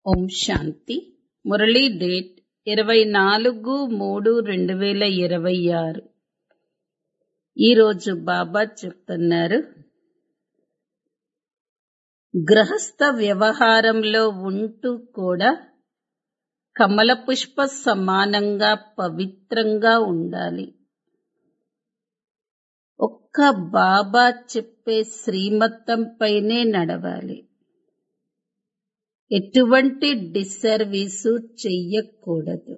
ఓం శాంతి Murali date ఇరవై నాలుగు మూడు రెండు వేల ఇరవై ఆరు ఈరోజు బాబా చెప్తున్నారు గృహస్థ వ్యవహారంలో ఉంటూ కూడా కమల పుష్ప సమానంగా పవిత్రంగా ఉండాలి ఒక్క బాబా చెప్పే శ్రీమతంపైనే నడవాలి ఎటువంటి డిసర్వీసు చెయ్యకూడదు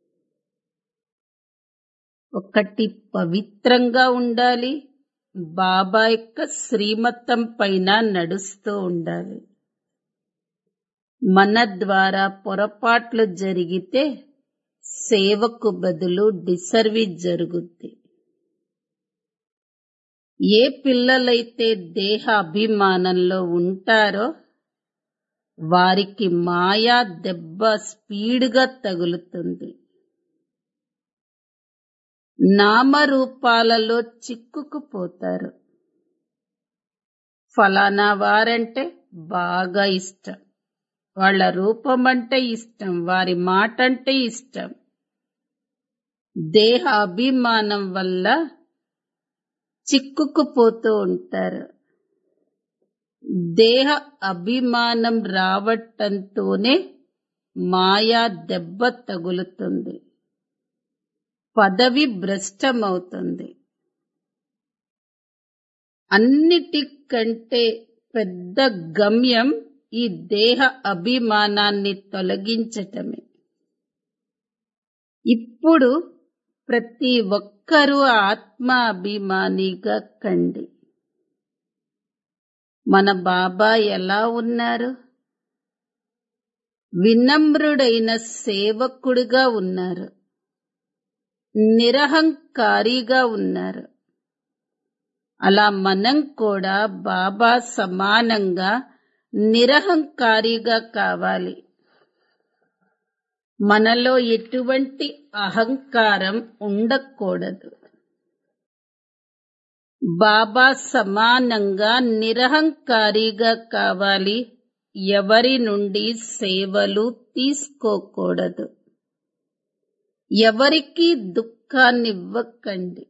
ఒకటి పవిత్రంగా ఉండాలి బాబా యొక్క శ్రీమతం పైన నడుస్తూ ఉండాలి మన ద్వారా పొరపాట్లు జరిగితే సేవకు బదులు డిసర్వీస్ జరుగుద్ది ఏ పిల్లలైతే దేహ అభిమానంలో ఉంటారో వారికి మాయా దెబ్బ స్పీడ్గా తగులుతుంది నామరూపాలలో చిక్కుకుపోతారు ఫలానా వారంటే బాగా ఇష్టం వాళ్ళ రూపం అంటే ఇష్టం వారి మాట అంటే ఇష్టం దేహ అభిమానం వల్ల చిక్కుకుపోతూ ఉంటారు దేహ అభిమానం రావటంతోనే మాయా దెబ్బ తగులుతుంది పదవి భ్రష్టమవుతుంది అన్నిటికంటే పెద్ద గమ్యం ఈ దేహ అభిమానాన్ని తొలగించటమే ఇప్పుడు ప్రతి ఒక్కరూ ఆత్మ అభిమానిగా కండి మన బాబా ఎలా ఉన్నారు వినమ్రుడైన సేవకుడిగా ఉన్నారు నిరహంకారిగా ఉన్నారు అలా మనం కూడా బాబా సమానంగా నిరహంకారిగా కావాలి మనలో ఎటువంటి అహంకారం ఉండకూడదు బాబా సమానంగా నిరహంకారిగా కావాలి ఎవరి నుండి సేవలు తీసుకోకూడదు ఎవరికి దుఃఖాన్నివ్వకండి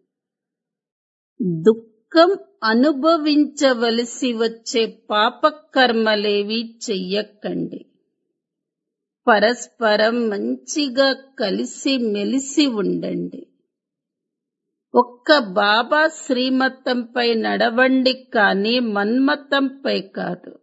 దుఃఖం అనుభవించవలసి వచ్చే పాపకర్మలేవి చెయ్యకండి పరస్పరం మంచిగా కలిసి మెలిసి ఉండండి ఒక్క బాబా శ్రీమతంపై నడవండి కానీ మన్మతంపై కాదు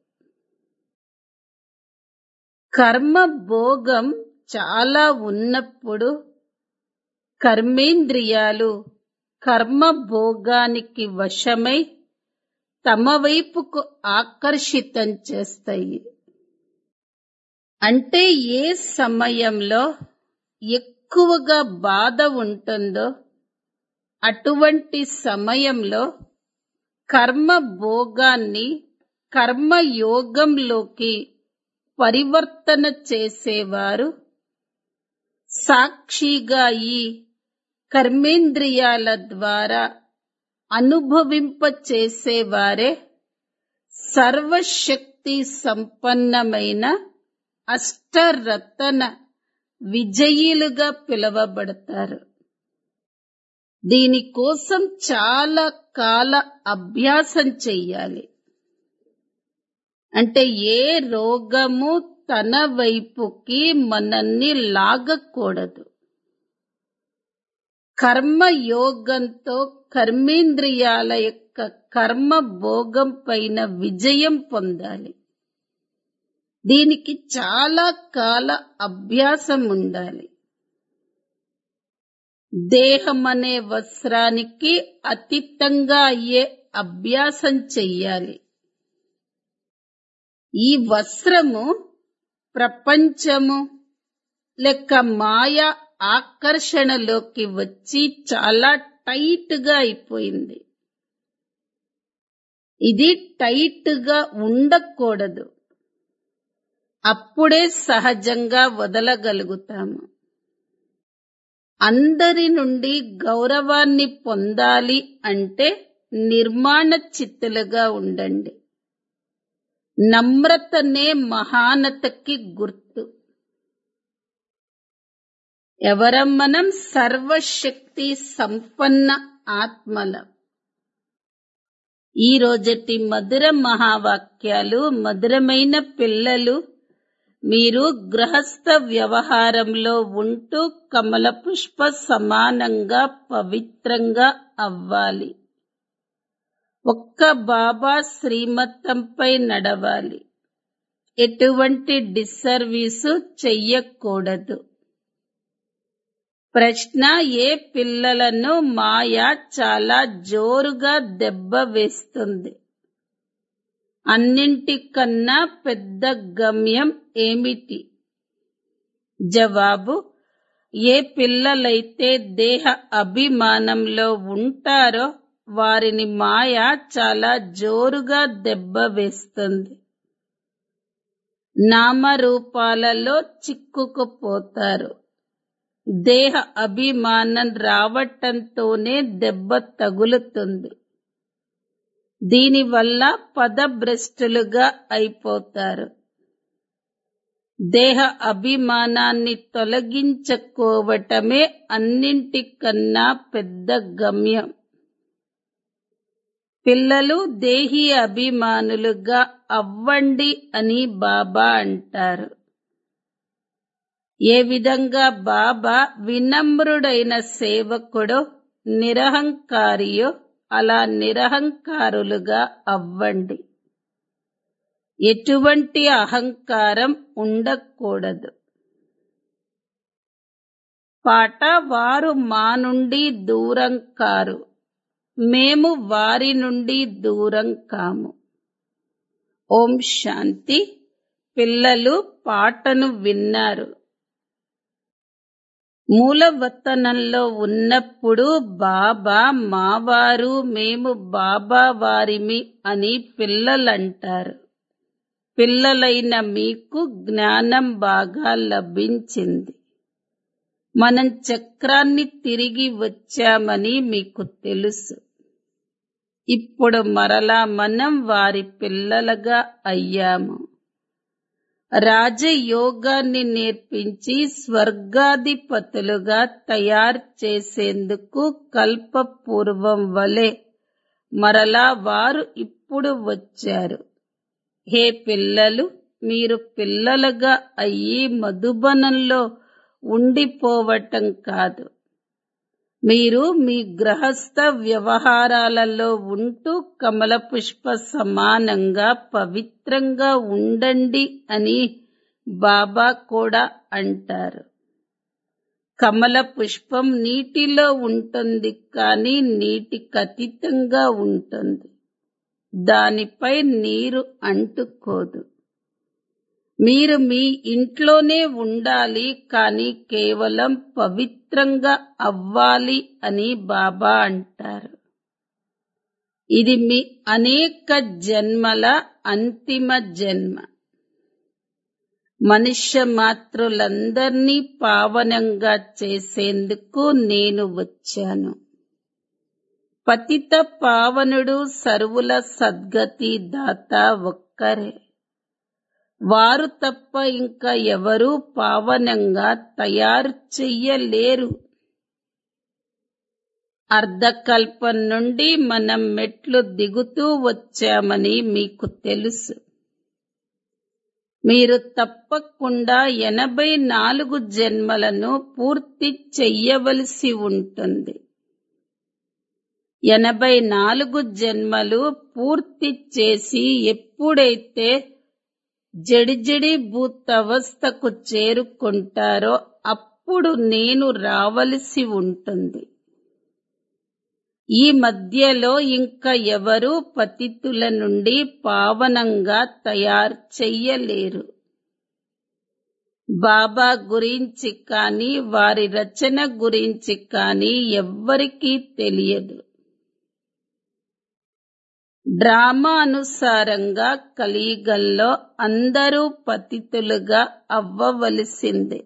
కర్మ భోగం చాలా ఉన్నప్పుడు కర్మేంద్రియాలు కర్మ భోగానికి వశమై తమ వైపుకు ఆకర్షితం చేస్తాయి అంటే ఏ సమయంలో ఎక్కువగా బాధ ఉంటుందో అటువంటి సమయంలో కర్మ భోగాన్ని కర్మయోగంలోకి పరివర్తన చేసేవారు సాక్షిగా ఈ కర్మేంద్రియాల ద్వారా అనుభవింప చేసేవారే సర్వశక్తి సంపన్నమైన అష్టరతన విజయీలుగా పిలువబడతారు దీనికోసం చాలా కాల అభ్యాసం చెయ్యాలి అంటే ఏ రోగము తన వైపుకి మనల్ని లాగకూడదు కర్మయోగంతో కర్మేంద్రియాల యొక్క కర్మ భోగం పైన విజయం పొందాలి దీనికి చాలా కాల అభ్యాసం ఉండాలి దేహం అనే వస్త్రానికి అతీతంగా అయ్యే అభ్యాసం చెయ్యాలి ఈ వస్త్రము ప్రపంచము లెక్క మాయ ఆకర్షణలోకి వచ్చి చాలా టైట్ గా అయిపోయింది ఇది టైట్ గా ఉండకూడదు అప్పుడే సహజంగా వదలగలుగుతాము అందరి నుండి గౌరవాన్ని పొందాలి అంటే నిర్మాణ చిత్తులుగా ఉండండి నమ్రతనే మహానతకి గుర్తు ఎవరం మనం సర్వశక్తి సంపన్న ఆత్మలం ఈ రోజటి మధుర మహావాక్యాలు మధురమైన పిల్లలు మీరు గృహస్థ వ్యవహారంలో ఉంటూ కమల పుష్ప సమానంగా పవిత్రంగా అవ్వాలి ఒక్క బాబా శ్రీమతంపై నడవాలి ఎటువంటి డిస్సర్వీసు చెయ్యకూడదు ప్రశ్న ఏ పిల్లలను మాయ చాలా జోరుగా దెబ్బ వేస్తుంది అన్నింటికన్నా పెద్ద గమ్యం ఏమిటి జవాబు ఏ పిల్లలైతే దేహ అభిమానంలో ఉంటారో వారిని మాయ చాలా జోరుగా దెబ్బ వేస్తుంది నామరూపాలలో చిక్కుకుపోతారు దేహ అభిమానం రావటంతోనే దెబ్బ తగులుతుంది దీనివల్ల పదభ్రష్టులుగా అయిపోతారు దేహ అభిమానాన్ని తొలగించుకోవటమే అన్నింటికన్నా పెద్ద గమ్యం పిల్లలు దేహి అభిమానులుగా అవ్వండి అని బాబా అంటారు ఏ విధంగా బాబా వినమ్రుడైన సేవకుడో నిరహంకారియో అలా నిరహంకారులుగా అవ్వండి ఎటువంటి అహంకారం ఉండకూడదు పాట వారు మా నుండి దూరం కారు మేము వారి నుండి దూరం కాము ఓం శాంతి పిల్లలు పాటను విన్నారు మూలవతనంలో ఉన్నప్పుడు బాబా మావారు మేము బాబా వారిమి అని పిల్లలంటారు పిల్లలైన మీకు జ్ఞానం బాగా లభించింది మనం చక్రాన్ని తిరిగి వచ్చామని మీకు తెలుసు ఇప్పుడు మరలా మనం వారి పిల్లలుగా అయ్యాము రాజయోగాన్ని నేర్పించి స్వర్గాధిపతులుగా తయారు చేసేందుకు కల్పపూర్వం వలె మరలా వారు ఇప్పుడు వచ్చారు హే పిల్లలు మీరు పిల్లలుగా అయ్యి మధుబనంలో ఉండిపోవటం కాదు మీరు మీ గృహస్థ వ్యవహారాలలో ఉంటూ కమల పుష్ప సమానంగా పవిత్రంగా ఉండండి అని బాబా కూడా అంటారు కమల పుష్పం నీటిలో ఉంటుంది కానీ నీటికి అతీతంగా ఉంటుంది దానిపై నీరు అంటుకోదు మీరు మీ ఇంట్లోనే ఉండాలి కానీ కేవలం పవిత్రంగా అవ్వాలి అని బాబా అంటారు ఇది మీ అనేక జన్మల అంతిమ జన్మ మనుష్య మాతృలందర్నీ పావనంగా చేసేందుకు నేను వచ్చాను పతిత పావనుడు సర్వుల సద్గతి దాత ఒక్కరే వారు తప్ప ఇంకా ఎవరూ పావనంగా తయారు చెయ్యలేరు అర్ధకల్పం నుండి మనం మెట్లు దిగుతూ వచ్చామని మీకు తెలుసు మీరు తప్పకుండా ఎనభై నాలుగు జన్మలను పూర్తి చెయ్యవలసి ఉంటుంది ఎనభై నాలుగు జన్మలు పూర్తి చేసి ఎప్పుడైతే జడిజడి భూతవస్థకు చేరుకుంటారో అప్పుడు నేను రావలసి ఉంటుంది ఈ మధ్యలో ఇంకా ఎవరూ పతితుల నుండి పావనంగా తయారు చెయ్యలేరు బాబా గురించి కానీ వారి రచన గురించి కానీ ఎవ్వరికీ తెలియదు డ్రామా అనుసారంగా కలియుగంలో అందరూ పతితులుగా అవ్వవలసిందే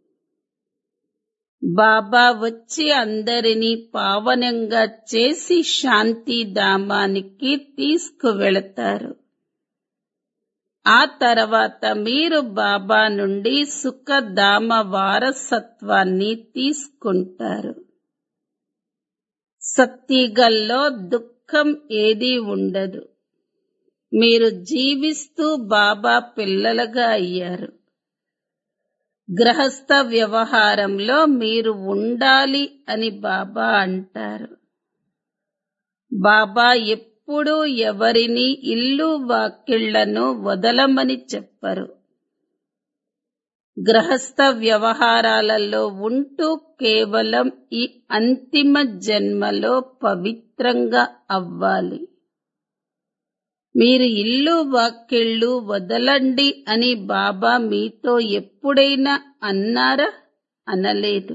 బాబా వచ్చి అందరినీ పావనంగా చేసి శాంతిధామానికి తీసుకువెళతారు ఆ తర్వాత మీరు బాబా నుండి సుఖధామ వారసత్వాన్ని తీసుకుంటారు సత్తిగల్లో దుఃఖం ఏదీ ఉండదు మీరు జీవిస్తూ బాబా పిల్లలుగా అయ్యారు గ్రహస్థ వ్యవహారంలో మీరు ఉండాలి అని బాబా అంటారు బాబా ఎప్పుడూ ఎవరిని ఇల్లు వాకిళ్లను వదలమని చెప్పరు గ్రహస్థ వ్యవహారాలలో ఉంటూ కేవలం ఈ అంతిమ జన్మలో పవిత్రంగా అవ్వాలి మీరు ఇల్లు వాకిళ్ళు వదలండి అని బాబా మీతో ఎప్పుడైనా అన్నారా అనలేదు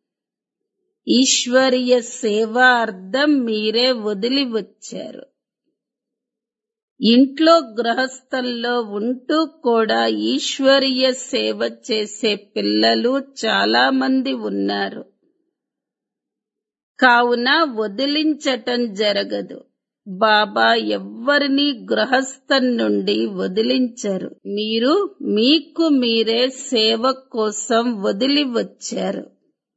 ఈశ్వరీయ సేవ అర్థం మీరే వదిలి వచ్చారు ఇంట్లో గృహస్థంలో ఉంటూ కూడా ఈశ్వరీయ సేవ చేసే పిల్లలు చాలా మంది ఉన్నారు కావున వదిలించటం జరగదు బాబా ఎవ్వరిని గృహస్థం నుండి వదిలించరు మీరు మీకు మీరే సేవ కోసం వదిలి వచ్చారు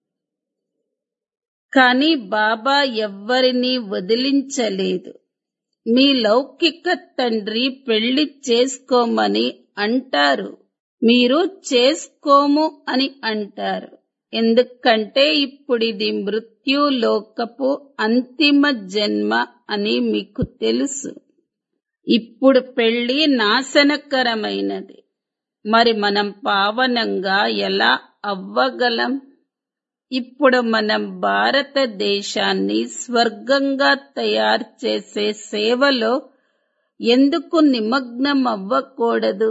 కానీ బాబా ఎవ్వరిని వదిలించలేదు మీ లౌకిక తండ్రి పెళ్లి చేసుకోమని అంటారు మీరు చేసుకోము అని అంటారు ఎందుకంటే ఇప్పుడిది మృత్యులోకపు అంతిమ జన్మ అని మీకు తెలుసు ఇప్పుడు పెళ్లి నాశనకరమైనది మరి మనం పావనంగా ఎలా అవ్వగలం ఇప్పుడు మనం భారతదేశాన్ని స్వర్గంగా తయారు చేసే సేవలో ఎందుకు నిమగ్నం అవ్వకూడదు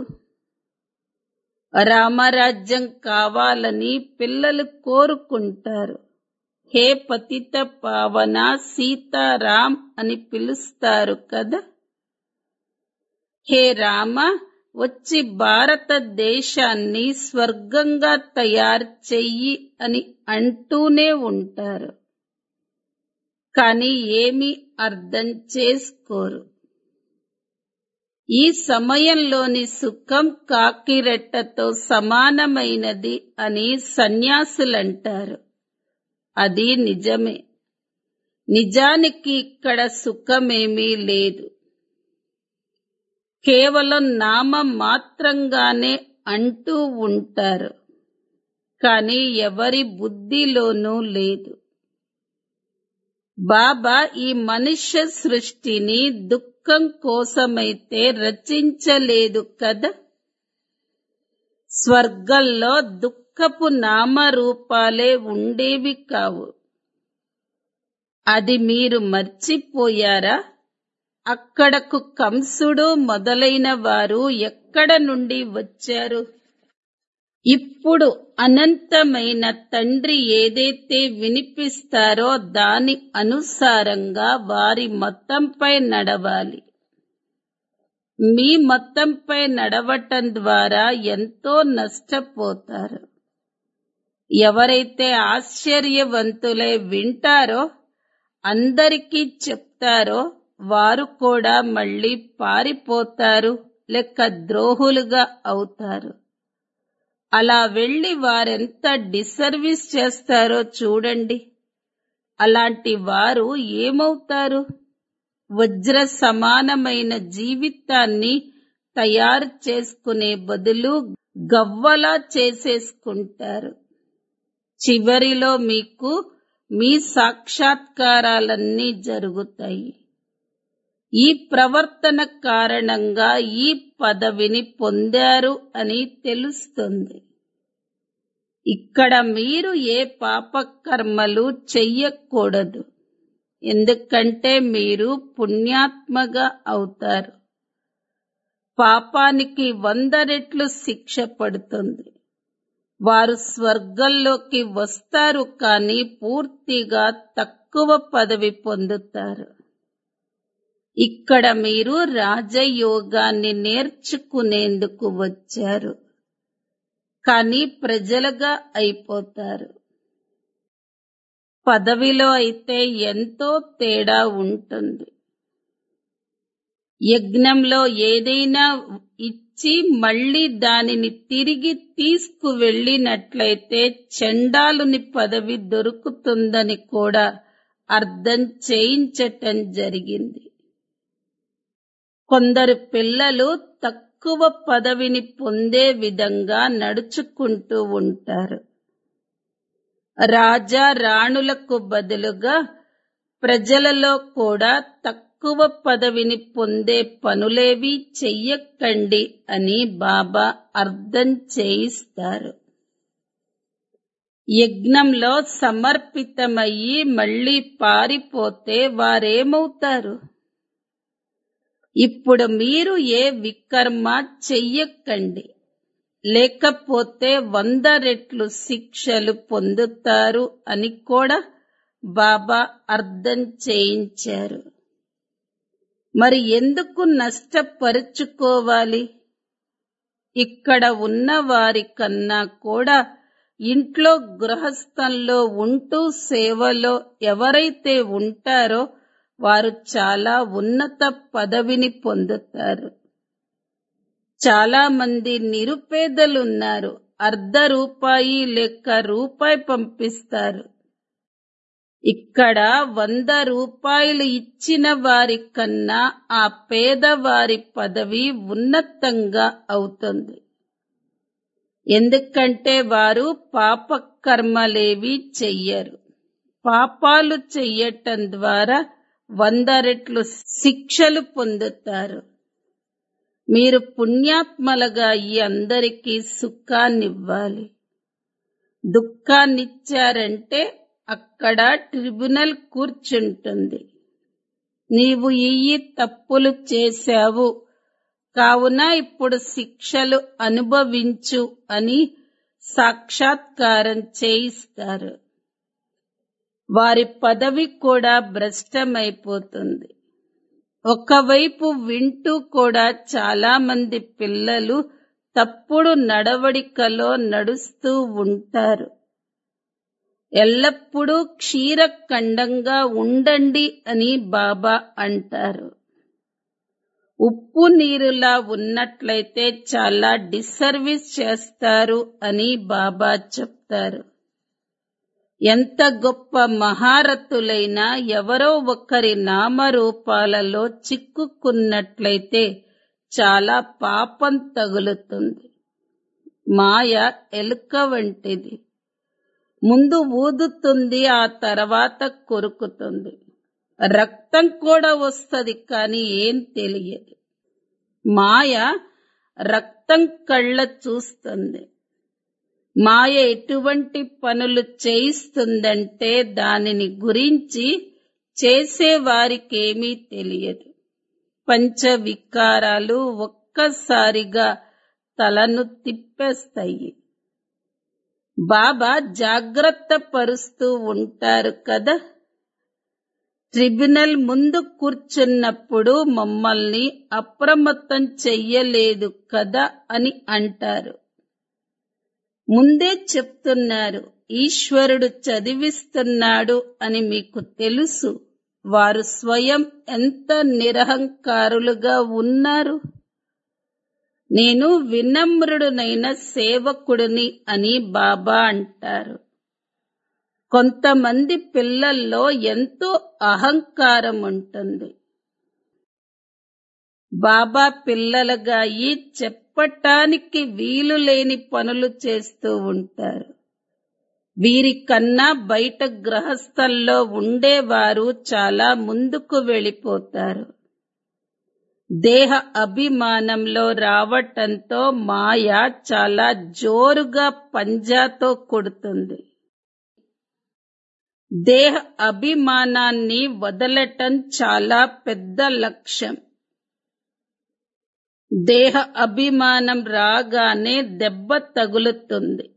రామరాజ్యం కావాలని పిల్లలు కోరుకుంటారు హే పతిత పావన సీతారాం అని పిలుస్తారు కదా హే రామ వచ్చి భారతదేశాన్ని స్వర్గంగా తయారు చెయ్యి అని అంటూనే ఉంటారు కానీ ఏమీ అర్థం చేసుకోరు ఈ సమయంలోని సుఖం కాకిరెట్టతో సమానమైనది అని సన్యాసులంటారు అది నిజమే నిజానికి ఇక్కడ సుఖమేమీ లేదు కేవలం నామం మాత్రంగానే అంటూ ఉంటారు కానీ ఎవరి బుద్ధిలోనూ లేదు బాబా ఈ మనుష్య సృష్టిని దుఃఖం కోసమైతే రచించలేదు కదా స్వర్గంలో దుఃఖపు నామరూపాలే ఉండేవి కావు అది మీరు మర్చిపోయారా అక్కడకు కంసుడు మొదలైన వారు ఎక్కడ నుండి వచ్చారు ఇప్పుడు అనంతమైన తండ్రి ఏదైతే వినిపిస్తారో దాని అనుసారంగా వారి మతంపై నడవాలి మీ మతంపై నడవటం ద్వారా ఎంతో నష్టపోతారు ఎవరైతే ఆశ్చర్యవంతులై వింటారో అందరికీ చెప్తారో వారు కూడా మళ్ళీ పారిపోతారు లేక ద్రోహులుగా అవుతారు అలా వెళ్లి వారెంత డిసర్వీస్ చేస్తారో చూడండి అలాంటి వారు ఏమవుతారు వజ్ర సమానమైన జీవితాన్ని తయారు చేసుకునే బదులు గవ్వలా చేసేసుకుంటారు చివరిలో మీకు మీ సాక్షాత్కారాలన్నీ జరుగుతాయి ఈ ప్రవర్తన కారణంగా ఈ పదవిని పొందారు అని తెలుస్తుంది ఇక్కడ మీరు ఏ పాపకర్మలు చెయ్యకూడదు ఎందుకంటే మీరు పుణ్యాత్మగా అవుతారు పాపానికి వంద రెట్లు శిక్ష పడుతుంది వారు స్వర్గంలోకి వస్తారు కానీ పూర్తిగా తక్కువ పదవి పొందుతారు ఇక్కడ మీరు రాజయోగాన్ని నేర్చుకునేందుకు వచ్చారు కానీ ప్రజలుగా అయిపోతారు పదవిలో అయితే ఎంతో తేడా ఉంటుంది యజ్ఞంలో ఏదైనా ఇచ్చి మళ్ళీ దానిని తిరిగి తీసుకువెళ్ళినట్లయితే చండాలుని పదవి దొరుకుతుందని కూడా అర్థం చేయించటం జరిగింది కొందరు పిల్లలు తక్కువ పదవిని పొందే విధంగా నడుచుకుంటూ ఉంటారు రాజా రాణులకు బదులుగా ప్రజలలో కూడా తక్కువ పదవిని పొందే పనులేవి చెయ్యకండి అని బాబా అర్థం చేయిస్తారు యజ్ఞంలో సమర్పితమయ్యి మళ్ళీ పారిపోతే వారేమవుతారు ఇప్పుడు మీరు ఏ వికర్మ చెయ్యకండి లేకపోతే వంద రెట్లు శిక్షలు పొందుతారు అని కూడా బాబా అర్థం చేయించారు మరి ఎందుకు నష్టపరుచుకోవాలి ఇక్కడ ఉన్న వారి కన్నా కూడా ఇంట్లో గృహస్థంలో ఉంటూ సేవలో ఎవరైతే ఉంటారో వారు చాలా ఉన్నత పదవిని పొందుతారు చాలా మంది నిరుపేదలున్నారు అర్ధ రూపాయి లేక రూపాయి పంపిస్తారు ఇక్కడ వంద రూపాయలు ఇచ్చిన వారి కన్నా ఆ పేదవారి పదవి ఉన్నతంగా అవుతుంది ఎందుకంటే వారు పాపకర్మలేవి చెయ్యరు పాపాలు చెయ్యటం ద్వారా వంద రెట్లు శిక్షలు పొందుతారు మీరు పుణ్యాత్మలుగా ఈ అందరికీ సుఖాన్నివ్వాలి దుఃఖాన్నిచ్చారంటే అక్కడ ట్రిబ్యునల్ కూర్చుంటుంది నీవు ఈ తప్పులు చేశావు కావున ఇప్పుడు శిక్షలు అనుభవించు అని సాక్షాత్కారం చేయిస్తారు వారి పదవి కూడా భ్రష్టమైపోతుంది ఒకవైపు వింటూ కూడా చాలా మంది పిల్లలు తప్పుడు నడవడికలో నడుస్తూ ఉంటారు ఎల్లప్పుడూ క్షీరఖండంగా ఉండండి అని బాబా అంటారు ఉప్పు నీరులా ఉన్నట్లయితే చాలా డిసర్వీస్ చేస్తారు అని బాబా చెప్తారు ఎంత గొప్ప మహారథులైనా ఎవరో ఒకరి నామరూపాలలో చిక్కుకున్నట్లయితే చాలా పాపం తగులుతుంది మాయ ఎలుక వంటిది ముందు ఊదుతుంది ఆ తర్వాత కొరుకుతుంది రక్తం కూడా వస్తుంది కానీ ఏం తెలియదు మాయ రక్తం కళ్ళ చూస్తుంది మాయ ఎటువంటి పనులు చేయిస్తుందంటే దానిని గురించి చేసేవారికేమీ తెలియదు పంచ వికారాలు ఒక్కసారిగా తలను తిప్పేస్తాయి బాబా జాగ్రత్త పరుస్తూ ఉంటారు కదా ట్రిబ్యునల్ ముందు కూర్చున్నప్పుడు మమ్మల్ని అప్రమత్తం చెయ్యలేదు కదా అని అంటారు ముందే చెప్తున్నారు ఈశ్వరుడు చదివిస్తున్నాడు అని మీకు తెలుసు వారు స్వయం ఎంత నిరహంకారులుగా ఉన్నారు నేను వినమ్రుడునైన సేవకుడిని అని బాబా అంటారు కొంతమంది పిల్లల్లో ఎంతో అహంకారం ఉంటుంది బాబా పిల్లలుగా ఈ చెప్పటానికి వీలు లేని పనులు చేస్తూ ఉంటారు వీరికన్నా బయట గ్రహస్థల్లో ఉండేవారు చాలా ముందుకు వెళ్ళిపోతారు దేహ అభిమానంలో రావటంతో మాయ చాలా జోరుగా పంజాతో కొడుతుంది దేహ అభిమానాన్ని వదలటం చాలా పెద్ద లక్ష్యం దేహ అభిమానం రాగానే దెబ్బ తగులుతుంది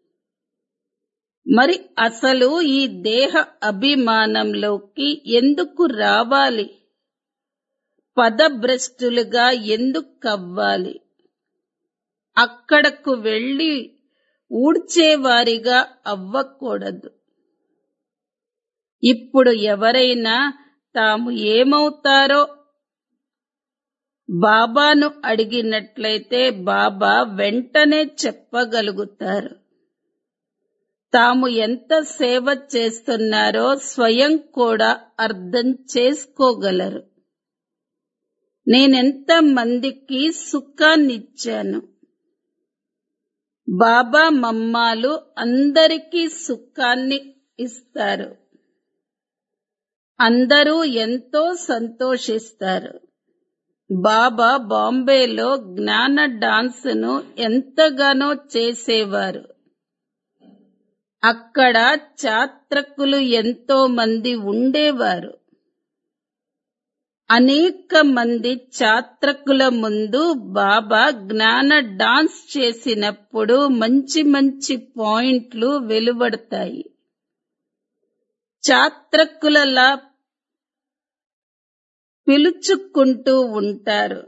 మరి అసలు ఈ దేహ అభిమానంలోకి ఎందుకు రావాలి పదభ్రష్టులుగా ఎందుకు అవ్వాలి అక్కడకు వెళ్ళి ఊడ్చేవారిగా అవ్వకూడదు ఇప్పుడు ఎవరైనా తాము ఏమవుతారో బాబాను అడిగినట్లయితే బాబా వెంటనే చెప్పగలుగుతారు తాము ఎంత సేవ చేస్తున్నారో స్వయం కూడా అర్థం చేసుకోగలరు నేనెంత మందికి సుఖాన్నిచ్చాను బాబా మమ్మాలు అందరికీ సుఖాన్ని ఇస్తారు అందరూ ఎంతో సంతోషిస్తారు బాబా బాంబేలో జ్ఞాన డాన్స్ను ఎంతగానో చేసేవారు అక్కడ చాత్రకులు ఎంతో మంది ఉండేవారు అనేక మంది చాత్రకుల ముందు బాబా జ్ఞాన డాన్స్ చేసినప్పుడు మంచి మంచి పాయింట్లు వెలువడతాయి చాత్రకులలా పిలుచుకుంటూ ఉంటారు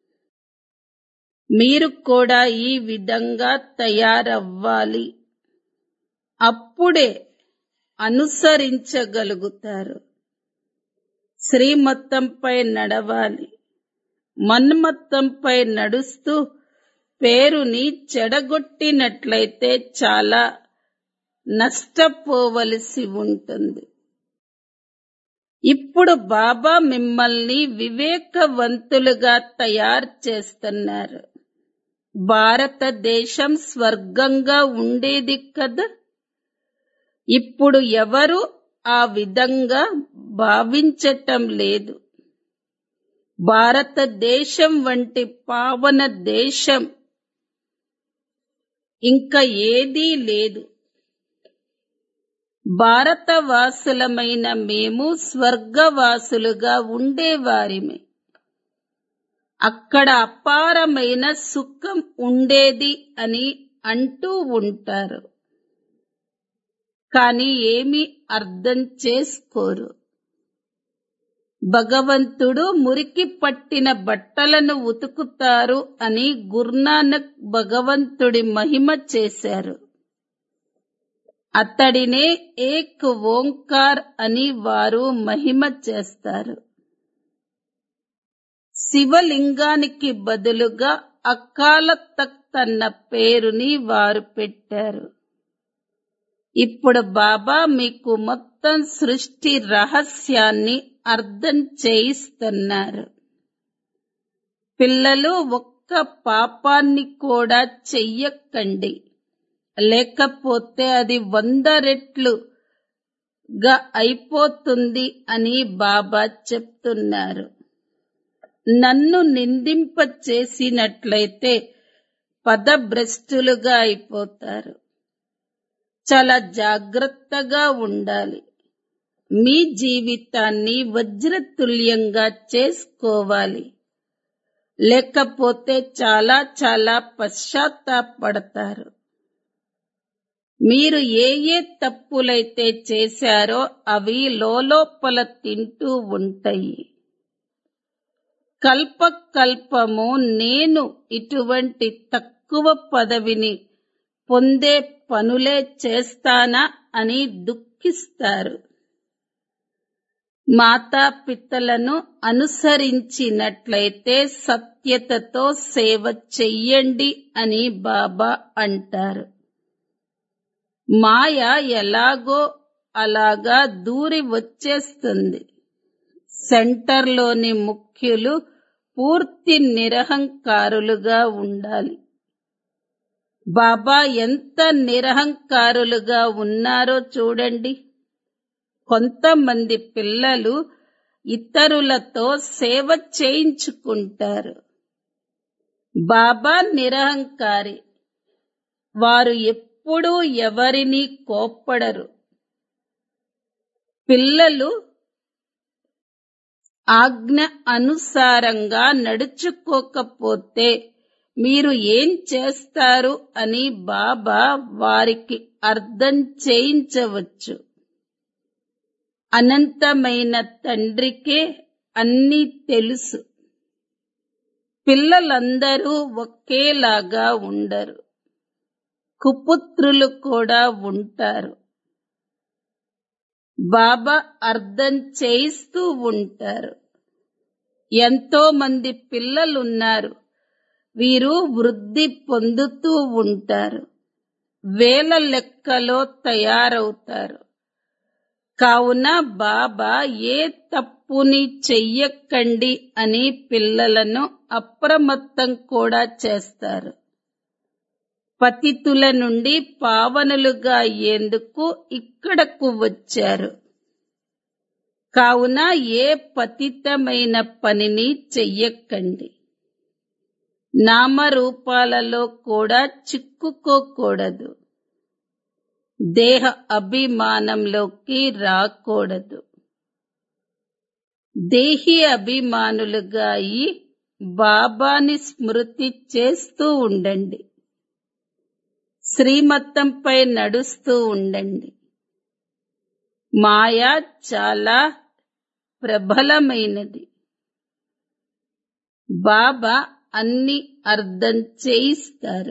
మీరు కూడా ఈ విధంగా తయారవ్వాలి అప్పుడే అనుసరించగలుగుతారు శ్రీమత్తంపై నడవాలి మన్మత్తంపై నడుస్తూ పేరుని చెడగొట్టినట్లయితే చాలా నష్టపోవలసి ఉంటుంది ఇప్పుడు బాబా మిమ్మల్ని వివేకవంతులుగా తయారు చేస్తున్నారు భారతదేశం స్వర్గంగా ఉండేది కదా ఇప్పుడు ఎవరు ఆ విధంగా భావించటం లేదు భారతదేశం వంటి పావన దేశం ఇంకా ఏదీ లేదు భారతవాసులమైన మేము స్వర్గవాసులుగా ఉండేవారిమే అక్కడ అపారమైన సుఖం ఉండేది అని అంటూ ఉంటారు కానీ ఏమీ అర్థం చేసుకోరు భగవంతుడు మురికి పట్టిన బట్టలను ఉతుకుతారు అని గురునానక్ భగవంతుడి మహిమ చేశారు అతడినే ఏక్ ఓంకార్ అని వారు మహిమ చేస్తారు శివలింగానికి బదులుగా అకాల తఖ్త్ అన్న పేరుని వారు పెట్టారు ఇప్పుడు బాబా మీకు మొత్తం సృష్టి రహస్యాన్ని అర్థం చేయిస్తున్నారు పిల్లలు ఒక్క పాపాన్ని కూడా చెయ్యకండి లేకపోతే అది వంద రెట్లుగా అయిపోతుంది అని బాబా చెప్తున్నారు నన్ను నిందింప చేసినట్లయితే పదభ్రష్టులుగా అయిపోతారు చాలా జాగ్రత్తగా ఉండాలి మీ జీవితాన్ని వజ్రతుల్యంగా చేసుకోవాలి లేకపోతే చాలా చాలా పశ్చాత్తాపడతారు మీరు ఏ ఏ తప్పులైతే చేశారో అవి లోపల తింటూ ఉంటాయి కల్ప కల్పము నేను ఇటువంటి తక్కువ పదవిని పొందే పనులే చేస్తానా అని దుఃఖిస్తారు మాతాపితలను అనుసరించినట్లయితే సత్యతతో సేవ చెయ్యండి అని బాబా అంటారు మాయ ఎలాగో అలాగా దూరి వచ్చేస్తుంది సెంటర్లోని ముఖ్యులు పూర్తి నిరహంకారులుగా ఉండాలి బాబా ఎంత నిరహంకారులుగా ఉన్నారో చూడండి కొంతమంది పిల్లలు ఇతరులతో సేవ చేయించుకుంటారు బాబా నిరహంకారి వారు ఎప్పుడూ ఎవరిని కోప్పడరు పిల్లలు ఆజ్ఞ అనుసారంగా నడుచుకోకపోతే మీరు ఏం చేస్తారు అని బాబా వారికి అర్థం చేయించవచ్చు అనంతమైన తండ్రికే అన్నీ తెలుసు పిల్లలందరూ ఒకేలాగా ఉండరు కుపుత్రులు కూడా ఉంటారు బాబా అర్థం చేయిస్తూ ఉంటారు ఎంతో మంది పిల్లలున్నారు వీరు వృద్ధి పొందుతూ ఉంటారు వేల లెక్కలో తయారవుతారు కావున బాబా ఏ తప్పుని చెయ్యకండి అని పిల్లలను అప్రమత్తం కూడా చేస్తారు పతితుల నుండి పావనులుగా అయ్యేందుకు ఇక్కడకు వచ్చారు కావున ఏ పతితమైన పనిని చెయ్యకండి నామరూపాలలో కూడా చిక్కుకోకూడదు దేహ అభిమానంలోకి రాకూడదు దేహి అభిమానులుగా అయి బాబాని స్మృతి చేస్తూ ఉండండి శ్రీమతంపై నడుస్తూ ఉండండి మాయ చాలా ప్రబలమైనది బాబా అన్ని అర్థం చేయిస్తారు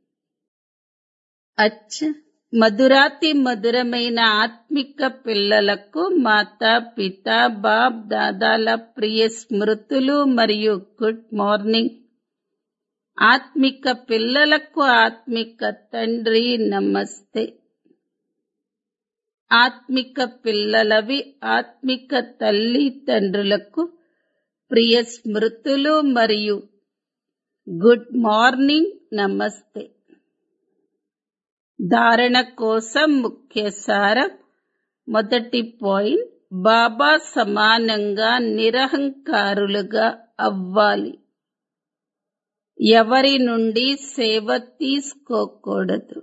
అచ్చ మధురాతి మధురమైన ఆత్మిక పిల్లలకు మాతా పిత బాబ్ దాదాల ప్రియ స్మృతులు మరియు గుడ్ మార్నింగ్ ఆత్మిక పిల్లలకు ఆత్మిక తండ్రి నమస్తే ఆత్మిక పిల్లలవి ఆత్మిక తల్లి తండ్రులకు ప్రియ స్మృతులు మరియు గుడ్ మార్నింగ్ నమస్తే ధారణ కోసం ముఖ్య సారం మొదటి పాయింట్ బాబా సమానంగా నిరహంకారులుగా అవ్వాలి ఎవరి నుండి సేవ తీసుకోకూడదు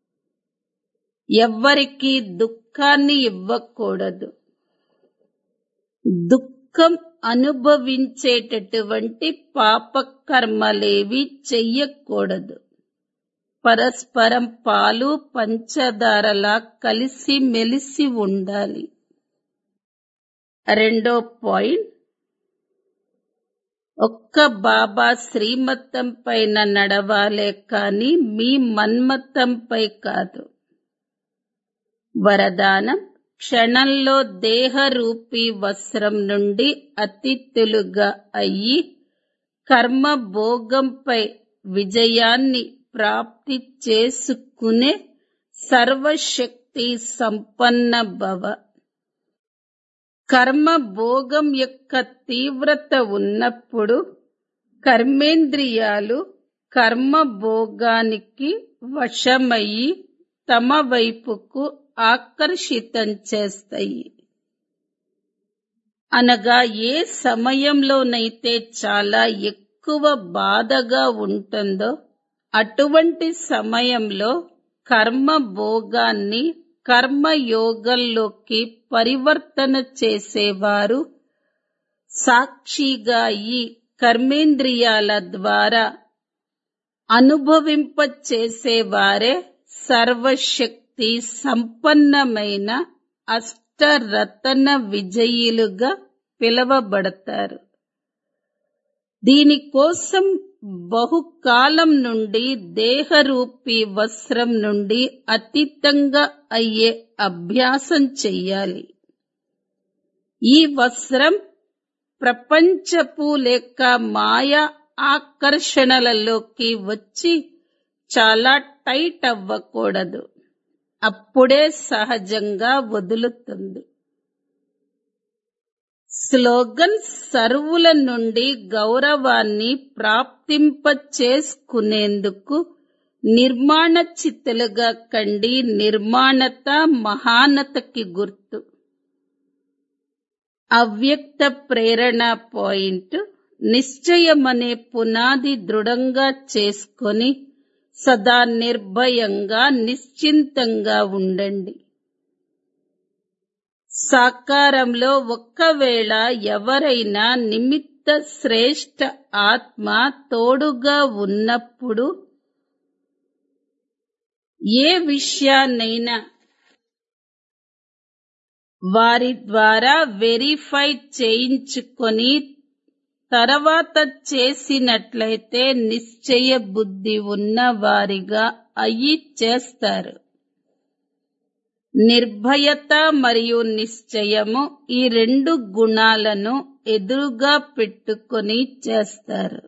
ఎవ్వరికి దుఃఖాన్ని ఇవ్వకూడదు దుఃఖం అనుభవించేటటువంటి పాపకర్మలేవి చెయ్యకూడదు పరస్పరం పాలు పంచదారలా కలిసి మెలిసి ఉండాలి రెండో పాయింట్ ఒక్క బాబా శ్రీమతం పైన నడవాలే కాని మీ మన్మతంపై కాదు వరదానం క్షణంలో దేహరూపీ వస్త్రం నుండి అతిథులుగా అయ్యి కర్మ భోగంపై విజయాన్ని ప్రాప్తి చేసుకునే సర్వశక్తి సంపన్న భవ కర్మ భోగం యొక్క తీవ్రత ఉన్నప్పుడు కర్మేంద్రియాలు కర్మ భోగానికి వశమయ్యి తమ వైపుకు ఆకర్షితం చేస్తాయి అనగా ఏ సమయంలోనైతే చాలా ఎక్కువ బాధగా ఉంటుందో అటువంటి సమయంలో కర్మ భోగాన్ని కర్మయోగంలోకి పరివర్తన చేసేవారు సాక్షిగా ఈ కర్మేంద్రియాల ద్వారా అనుభవింప చేసేవారే సర్వశక్తి సంపన్నమైన అష్టరతన విజయులుగా పిలవబడతారు దీనికోసం బహుకాలం నుండి దేహరూపీ వస్త్రం నుండి అతీతంగా అయ్యే అభ్యాసం చెయ్యాలి ఈ వస్త్రం ప్రపంచపు లేక మాయా ఆకర్షణలలోకి వచ్చి చాలా టైట్ అవ్వకూడదు అప్పుడే సహజంగా వదులుతుంది స్లోగన్ సర్వుల నుండి గౌరవాన్ని ప్రాప్తింప చేసుకునేందుకు నిర్మాణ చిత్తులుగా కండి నిర్మాణత మహానతకి గుర్తు అవ్యక్త ప్రేరణ పాయింట్ నిశ్చయమనే పునాది దృఢంగా చేసుకొని సదా నిర్భయంగా నిశ్చింతంగా ఉండండి సాకారంలో ఒక్కవేళ ఎవరైనా నిమిత్త శ్రేష్ఠ ఆత్మ తోడుగా ఉన్నప్పుడు ఏ విషయాన్నైనా వారి ద్వారా వెరిఫై చేయించుకొని తర్వాత చేసినట్లయితే నిశ్చయ బుద్ధి ఉన్న వారిగా అయి చేస్తారు నిర్భయత మరియు నిశ్చయము ఈ రెండు గుణాలను ఎదురుగా పెట్టుకొని చేస్తారు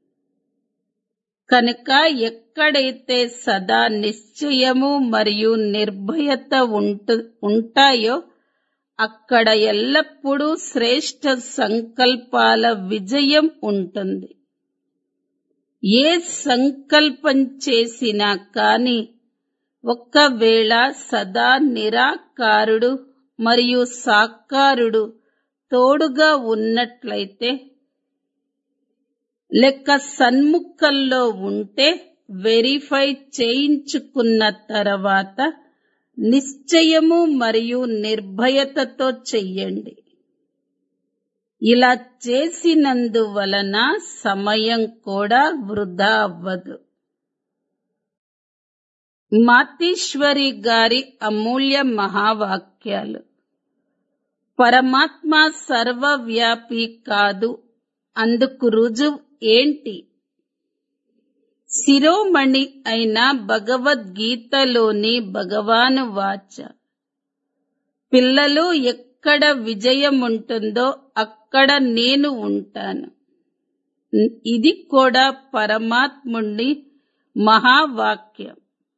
కనుక ఎక్కడైతే సదా నిశ్చయము మరియు నిర్భయత ఉంటు ఉంటాయో అక్కడ ఎల్లప్పుడూ శ్రేష్ట సంకల్పాల విజయం ఉంటుంది ఏ సంకల్పం చేసినా కాని ఒక్కవేళ సదా నిరాకారుడు మరియు సాకారుడు తోడుగా ఉన్నట్లయితే లెక్క సన్ముఖంలో ఉంటే వెరిఫై చేయించుకున్న తర్వాత నిశ్చయము మరియు నిర్భయతతో చెయ్యండి ఇలా చేసినందువలన సమయం కూడా వృధా అవ్వదు మాతీశ్వరి గారి అమూల్య మహావాక్యాలు పరమాత్మ సర్వవ్యాపి కాదు అందుకు రుజువు ఏంటి శిరోమణి అయిన భగవద్గీతలోని భగవాను వాచ పిల్లలు ఎక్కడ విజయం ఉంటుందో అక్కడ నేను ఉంటాను ఇది కూడా పరమాత్ముడి మహావాక్యం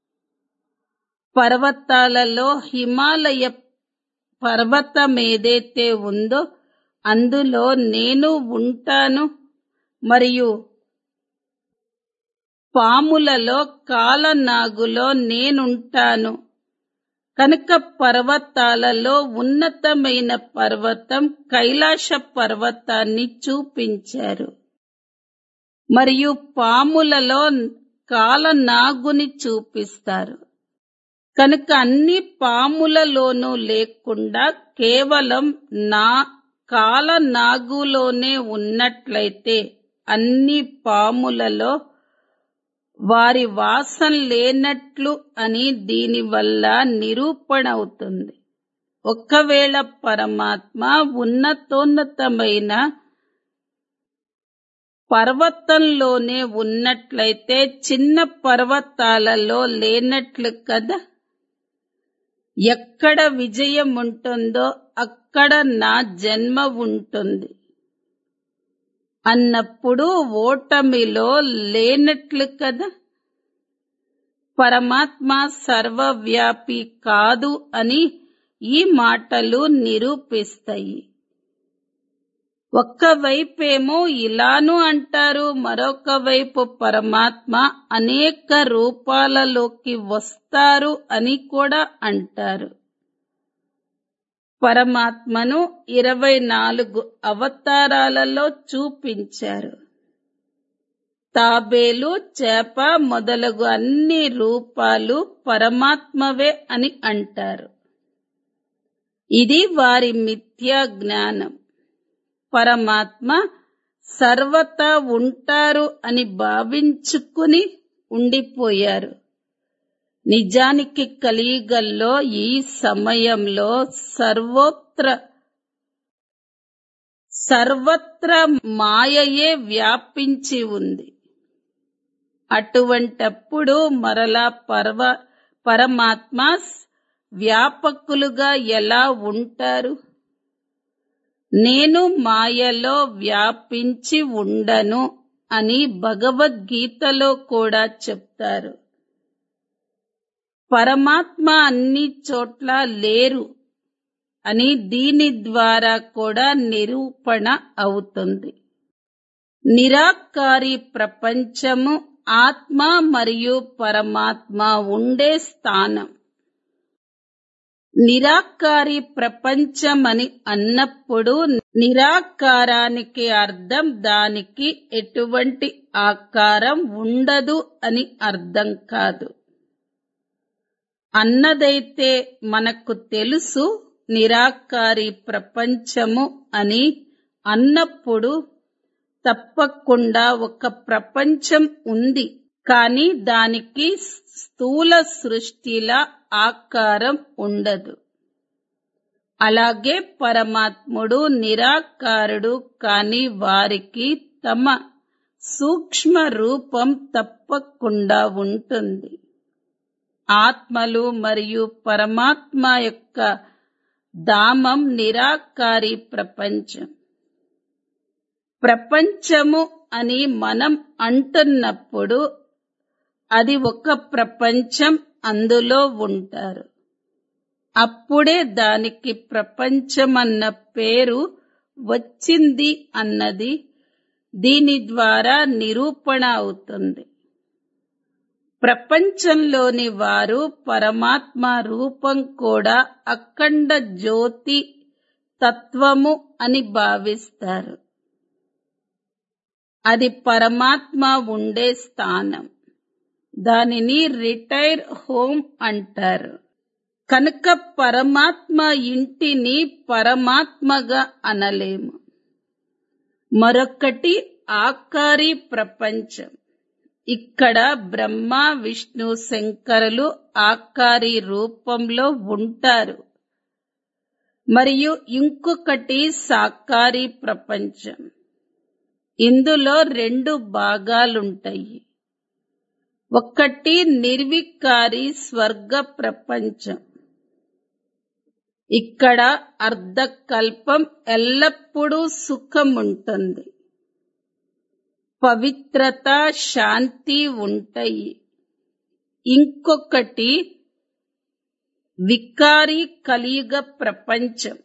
పర్వతాలలో హిమాలయ పర్వతం ఏదైతే ఉందో అందులో నేను ఉంటాను మరియు పాములలో కాలనాగులో నేనుంటాను కనుక పర్వతాలలో ఉన్నతమైన పర్వతం కైలాస పర్వతాన్ని చూపించారు మరియు పాములలో కాలనాగుని చూపిస్తారు కనుక అన్ని పాములలోనూ లేకుండా కేవలం నా కాలనాగులోనే ఉన్నట్లయితే అన్ని పాములలో వారి వాసం లేనట్లు అని దీనివల్ల నిరూపణ అవుతుంది ఒకవేళ పరమాత్మ ఉన్నతోన్నతమైన పర్వతంలోనే ఉన్నట్లయితే చిన్న పర్వతాలలో లేనట్లు కదా ఎక్కడ విజయం ఉంటుందో అక్కడ నా జన్మ ఉంటుంది అన్నప్పుడు ఓటమిలో లేనట్లు కదా పరమాత్మ సర్వవ్యాపి కాదు అని ఈ మాటలు నిరూపిస్తాయి ఒక్కవైపేమో ఇలాను అంటారు మరొక వైపు పరమాత్మ అనేక రూపాలలోకి వస్తారు అని కూడా అంటారు పరమాత్మను ఇరవై నాలుగు అవతారాలలో చూపించారు తాబేలు చేప మొదలగు అన్ని రూపాలు పరమాత్మవే అని అంటారు ఇది వారి మిథ్యా జ్ఞానం పరమాత్మ సర్వతా ఉంటారు అని భావించుకుని ఉండిపోయారు నిజానికి కలియుగల్లో ఈ సమయంలో సర్వోత్ర సర్వత్ర మాయయే వ్యాపించి ఉంది అటువంటప్పుడు మరలా పర్వ పరమాత్మ వ్యాపకులుగా ఎలా ఉంటారు నేను మాయలో వ్యాపించి ఉండను అని భగవద్గీతలో కూడా చెప్తారు పరమాత్మ అన్ని చోట్ల లేరు అని దీని ద్వారా కూడా నిరూపణ అవుతుంది నిరాకారి ప్రపంచము ఆత్మ మరియు పరమాత్మ ఉండే స్థానం నిరాకారి ప్రపంచమని అన్నప్పుడు నిరాకారానికి అర్థం దానికి ఎటువంటి ఆకారం ఉండదు అని అర్థం కాదు అన్నదైతే మనకు తెలుసు నిరాకారి ప్రపంచము అని అన్నప్పుడు తప్పకుండా ఒక ప్రపంచం ఉంది కానీ దానికి స్థూల సృష్టిలా ఆకారం ఉండదు అలాగే పరమాత్ముడు నిరాకారుడు కాని వారికి తమ సూక్ష్మ రూపం తప్పకుండా ఉంటుంది ఆత్మలు మరియు పరమాత్మ యొక్క ధామం నిరాకారి ప్రపంచం ప్రపంచము అని మనం అంటున్నప్పుడు అది ఒక ప్రపంచం అందులో ఉంటారు అప్పుడే దానికి ప్రపంచమన్న పేరు వచ్చింది అన్నది దీని ద్వారా నిరూపణ అవుతుంది ప్రపంచంలోని వారు పరమాత్మ రూపం కూడా అఖండ జ్యోతి తత్వము అని భావిస్తారు అది పరమాత్మ ఉండే స్థానం దానిని రిటైర్ హోమ్ అంటారు కనుక పరమాత్మ ఇంటిని పరమాత్మగా అనలేము మరొకటి ఆకారి ప్రపంచం ఇక్కడ బ్రహ్మ విష్ణు శంకరులు ఆకారి రూపంలో ఉంటారు మరియు ఇంకొకటి సాకారి ప్రపంచం ఇందులో రెండు భాగాలుంటాయి ఒకటి నిర్వికారి స్వర్గ ప్రపంచం ఇక్కడ అర్ధకల్పం ఎల్లప్పుడూ సుఖం ఉంటుంది పవిత్రత శాంతి ఉంటాయి ఇంకొకటి వికారి కలియుగ ప్రపంచం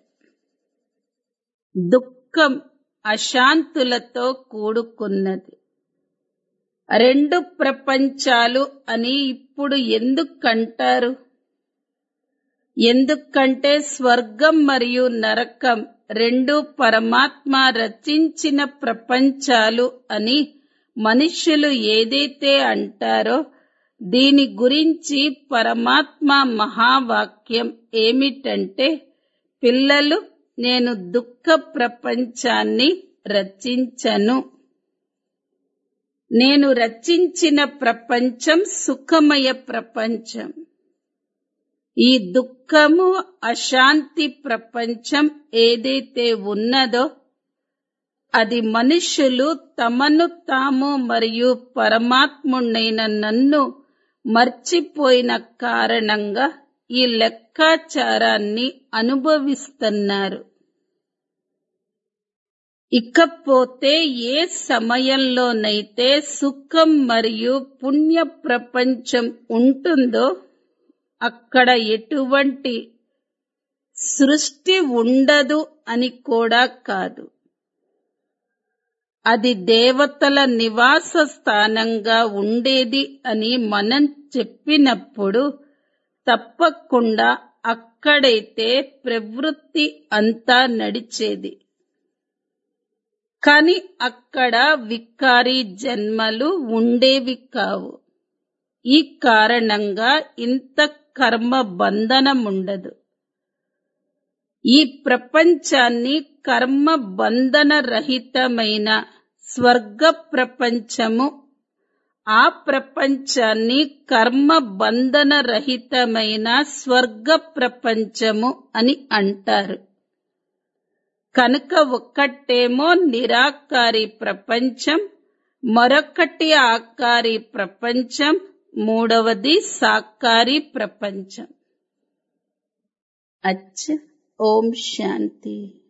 దుఃఖం అశాంతులతో కూడుకున్నది రెండు ప్రపంచాలు అని ఇప్పుడు ఎందుకంటారు ఎందుకంటే స్వర్గం మరియు నరకం రెండు పరమాత్మ రచించిన ప్రపంచాలు అని మనుష్యులు ఏదైతే అంటారో దీని గురించి పరమాత్మ మహావాక్యం ఏమిటంటే పిల్లలు నేను దుఃఖ ప్రపంచాన్ని రచించను నేను రచించిన ప్రపంచం సుఖమయ ప్రపంచం ఈ దుఃఖము అశాంతి ప్రపంచం ఏదైతే ఉన్నదో అది మనుషులు తమను తాము మరియు పరమాత్ముడైన నన్ను మర్చిపోయిన కారణంగా ఈ లెక్కాచారాన్ని అనుభవిస్తున్నారు ఇకపోతే ఏ సమయంలోనైతే సుఖం మరియు పుణ్య ప్రపంచం ఉంటుందో అక్కడ ఎటువంటి సృష్టి ఉండదు అని కూడా కాదు అది దేవతల నివాస స్థానంగా ఉండేది అని మనం చెప్పినప్పుడు తప్పకుండా అక్కడైతే ప్రవృత్తి అంతా నడిచేది కాని అక్కడ వికారి జన్మలు ఉండేవి కావు ఈ కారణంగా ఇంత కర్మ బంధనముండదు ఈ ప్రపంచాన్ని కర్మ బంధన రహితమైన స్వర్గ ప్రపంచము ఆ ప్రపంచాన్ని కర్మ బంధన రహితమైన స్వర్గ ప్రపంచము అని అంటారు కనుక ఒక్కటేమో నిరాకారి ప్రపంచం మరొకటి ఆకారి ప్రపంచం మూడవది సాకారి ప్రపంచం అచ్చ ఓం శాంతి